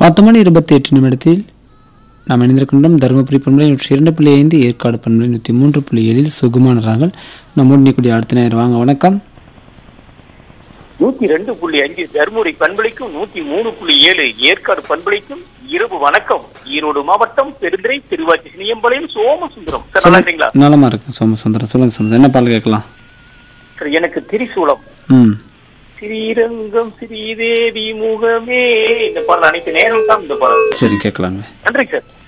பத்து மணி இருபத்தி எட்டு நிமிடத்தில் நாம் இணைந்திருக்கின்றோம் தருமபுரி பண்பலை நூற்றி இரண்டு புள்ளி ஐந்து ஏற்காடு பண்பலை நூற்றி மூன்று புள்ளி ஏழில் சுகுமான ராகல் நம்மோடு நீக்கூடிய அடுத்த நேரம் வாங்க வணக்கம் நூத்தி ரெண்டு புள்ளி அஞ்சு தர்மபுரி பண்பளிக்கும் நூத்தி மூணு புள்ளி ஏழு ஏற்காடு பண்பளிக்கும் இரவு வணக்கம் ஈரோடு மாவட்டம் பெருந்துறை திருவாச்சி சினியம்பாளையம் சோமசுந்தரம் சார் நல்லா இருக்கீங்களா நலமா இருக்கு சோமசுந்தரம் சொல்லுங்க சுந்தரம் என்ன பால் கேட்கலாம் சார் எனக்கு திரிசூலம் ம் ஸ்ரீரங்கம் ஸ்ரீதேவி முகமே இந்த பாடல் அனைத்து நேரம் தான் இந்த பாடல் சரி கேட்கலாங்க நன்றி சார்